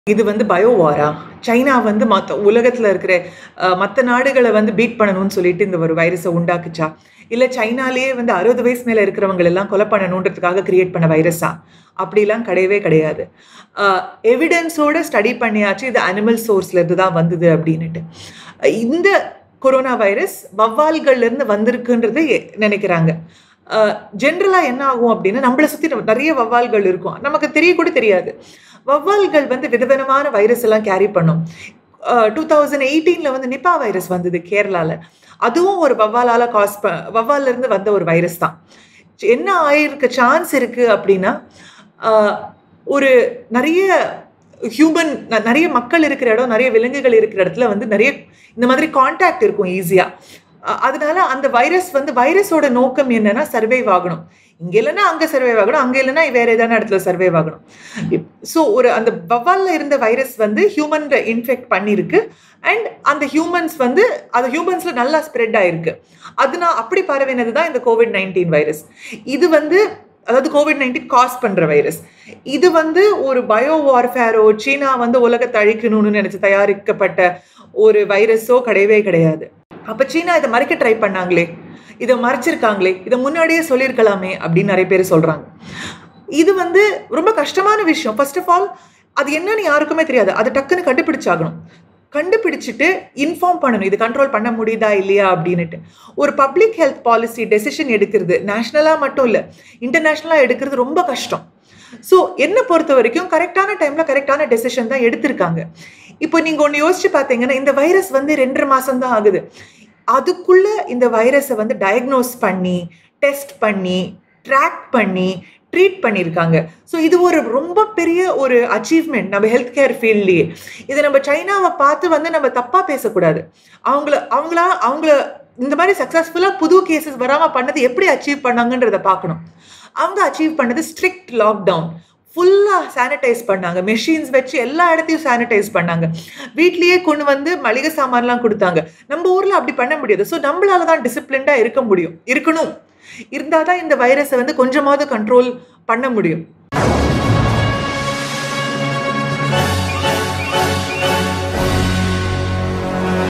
இது வந்து பயோவாரா சைனா வந்து மற்ற உலகத்தில் இருக்கிற மற்ற நாடுகளை வந்து பீட் பண்ணணும்னு சொல்லிட்டு இந்த ஒரு வைரஸை உண்டாக்குச்சா இல்லை சைனாலேயே வந்து அறுபது வயசு மேலே இருக்கிறவங்க எல்லாம் கொலை பண்ணணுன்றதுக்காக கிரியேட் பண்ண வைரஸா அப்படிலாம் கிடையவே கிடையாது எவிடன்ஸோட ஸ்டடி பண்ணியாச்சு இது அனிமல் சோர்ஸ்லேருந்து தான் வந்தது அப்படின்னுட்டு இந்த கொரோனா வைரஸ் வவ்வால்கள்லேருந்து வந்திருக்குன்றது நினைக்கிறாங்க ஜென்ரலாக என்ன ஆகும் அப்படின்னா நம்மளை சுற்றி நிறைய வவ்வால்கள் இருக்கும் நமக்கு தெரிய கூட தெரியாது வவ்வால்கள் வந்து விதவிதமான வைரஸ் எல்லாம் கேரி பண்ணும் டூ தௌசண்ட் எயிட்டீனில் வந்து நிப்பா வைரஸ் வந்தது கேரளாவில் அதுவும் ஒரு வவ்வாலால் காஸ் ப வவ்வாலிருந்து வந்த ஒரு வைரஸ் தான் என்ன ஆயிருக்க சான்ஸ் இருக்குது அப்படின்னா ஒரு நிறைய ஹியூமன் நிறைய மக்கள் இருக்கிற இடம் நிறைய விலங்குகள் இருக்கிற இடத்துல வந்து நிறைய இந்த மாதிரி கான்டாக்ட் இருக்கும் ஈஸியாக அதனால அந்த வைரஸ் வந்து வைரஸோட நோக்கம் என்னன்னா சர்வைவ் ஆகணும் இங்கே இல்லைன்னா அங்கே சர்வைவ் ஆகணும் அங்கே இல்லைன்னா வேற ஏதான இடத்துல சர்வைவ் ஆகணும் ஸோ ஒரு அந்த வவ்வாலில் இருந்த வைரஸ் வந்து ஹியூமன் இன்ஃபெக்ட் பண்ணியிருக்கு அண்ட் அந்த ஹியூமன்ஸ் வந்து அது ஹியூமன்ஸில் நல்லா ஸ்ப்ரெட் ஆயிருக்கு அது நான் அப்படி பரவினது தான் இந்த கோவிட் நைன்டீன் வைரஸ் இது வந்து அதாவது கோவிட் நைன்டீன் காஸ் பண்ணுற வைரஸ் இது வந்து ஒரு பயோ வார்ஃபேரோ சீனா வந்து உலகத்தை அழிக்கணும்னு நினச்சி தயாரிக்கப்பட்ட ஒரு வைரஸோ கிடையவே கிடையாது அப்போ சீனா இதை மறைக்க ட்ரை பண்ணாங்களே இதை மறைச்சிருக்காங்களே இதை முன்னாடியே சொல்லியிருக்கலாமே அப்படின்னு நிறைய பேர் சொல்கிறாங்க இது வந்து ரொம்ப கஷ்டமான விஷயம் ஃபர்ஸ்ட் ஆஃப் ஆல் அது என்னன்னு யாருக்குமே தெரியாது அதை டக்குன்னு கண்டுபிடிச்சாகணும் கண்டுபிடிச்சிட்டு இன்ஃபார்ம் பண்ணணும் இது கண்ட்ரோல் பண்ண முடியுதா இல்லையா அப்படின்னுட்டு ஒரு பப்ளிக் ஹெல்த் பாலிசி டெசிஷன் எடுக்கிறது நேஷ்னலாக மட்டும் இல்லை இன்டர்நேஷ்னலாக எடுக்கிறது ரொம்ப கஷ்டம் ஸோ என்னை பொறுத்த வரைக்கும் கரெக்டான டைமில் கரெக்டான டெசிஷன் தான் எடுத்திருக்காங்க இப்போ நீங்கள் ஒன்று யோசிச்சு பார்த்தீங்கன்னா இந்த வைரஸ் வந்து ரெண்டரை மாதம் தான் ஆகுது அதுக்குள்ள இந்த வைரஸை வந்து டயக்னோஸ் பண்ணி டெஸ்ட் பண்ணி ட்ராக் பண்ணி ட்ரீட் பண்ணியிருக்காங்க ஸோ இது ஒரு ரொம்ப பெரிய ஒரு அச்சீவ்மெண்ட் நம்ம ஹெல்த் கேர் ஃபீல்ட்லேயே இதை நம்ம சைனாவை பார்த்து வந்து நம்ம தப்பாக பேசக்கூடாது அவங்கள அவங்களா அவங்கள இந்த மாதிரி சக்ஸஸ்ஃபுல்லாக புது கேசஸ் வராமல் பண்ணது எப்படி அச்சீவ் பண்ணாங்கன்றத பார்க்கணும் அவங்க அச்சீவ் பண்ணது ஸ்ட்ரிக்ட் லாக்டவுன் ஃபுல்லாக சானிடைஸ் பண்ணாங்க மெஷின்ஸ் வச்சு எல்லா இடத்தையும் சானிடைஸ் பண்ணாங்க வீட்லேயே கொண்டு வந்து மளிகை சாமான்லாம் கொடுத்தாங்க நம்ம ஊரில் அப்படி பண்ண முடியாது ஸோ நம்மளால தான் டிசிப்ளின்டாக இருக்க முடியும் இருக்கணும் இருந்தால் தான் இந்த வைரஸை வந்து கொஞ்சமாவது கண்ட்ரோல் பண்ண முடியும்